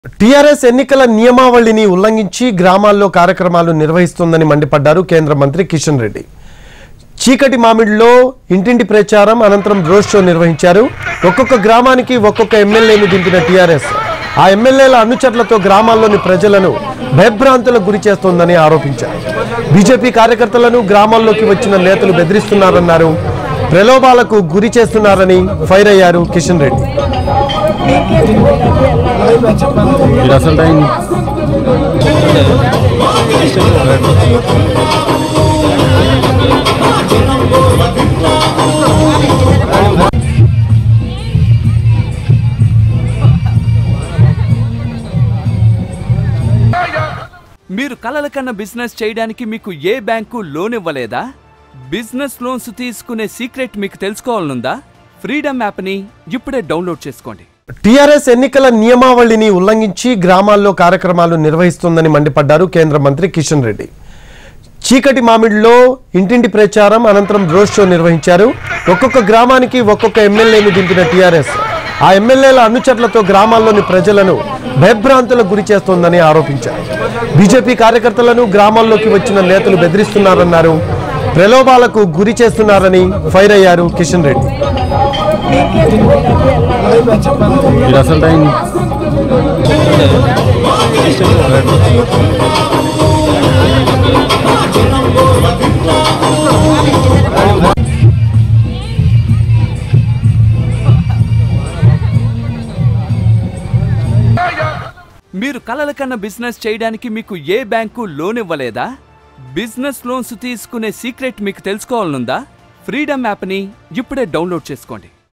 TRS ఎన్నికల నియమావళిని ఉల్లంఘించి గ్రామాల్లో కార్యక్రమాలు నిర్వహిస్తోందని మండిపడ్డారు కేంద్ర మంత్రి కిషన్ రెడ్డి చీకటి మామిడిలో ఇంటింటి ప్రచారం అనంతరం రోడ్ షో నిర్వహించారు ఒక్కొక్క గ్రామానికి ఒక్కొక్క ఎమ్మెల్యేని దింపిన టీఆర్ఎస్ ఆ ఎమ్మెల్యేల అనుచరులతో గ్రామాల్లోని ప్రజలను భయభ్రాంతులకు గురి చేస్తోందని ఆరోపించారు బీజేపీ కార్యకర్తలను గ్రామాల్లోకి వచ్చిన నేతలు బెదిరిస్తున్నారన్నారు ప్రలోభాలకు గురి చేస్తున్నారని ఫైర్ అయ్యారు కిషన్ రెడ్డి ఇది అసలు టైం మీరు కలల కన్నా బిజినెస్ చేయడానికి మీకు ఏ బ్యాంకు లోన్ ఇవ్వలేదా బిజినెస్ లోన్స్ తీసుకునే సీక్రెట్ మీకు తెలుసుకోవాలనుందా ఫ్రీడమ్ యాప్ని ఇప్పుడే డౌన్లోడ్ చేసుకోండి టీఆర్ఎస్ ఎన్నికల నియమావళిని ఉల్లంఘించి గ్రామాల్లో కార్యక్రమాలు నిర్వహిస్తోందని మండిపడ్డారు కేంద్ర మంత్రి కిషన్ రెడ్డి చీకటి మామిడిలో ఇంటింటి ప్రచారం అనంతరం రోడ్ షో నిర్వహించారు ఒక్కొక్క గ్రామానికి ఒక్కొక్క ఎమ్మెల్యేని దింపిన టీఆర్ఎస్ ఆ ఎమ్మెల్యేల అనుచరులతో గ్రామాల్లోని ప్రజలను భయభ్రాంతులకు గురి చేస్తోందని ఆరోపించారు బీజేపీ కార్యకర్తలను గ్రామాల్లోకి వచ్చిన నేతలు బెదిరిస్తున్నారన్నారు ప్రలోభాలకు గురి చేస్తున్నారని ఫైర్ అయ్యారు కిషన్ రెడ్డి ఇది అసలు టైం మీరు కలల కన్నా బిజినెస్ చేయడానికి మీకు ఏ బ్యాంకు లోన్ ఇవ్వలేదా బిజినెస్ లోన్స్ తీసుకునే సీక్రెట్ మీకు తెలుసుకోవాలనుందా ఫ్రీడమ్ యాప్ని ఇప్పుడే డౌన్లోడ్ చేసుకోండి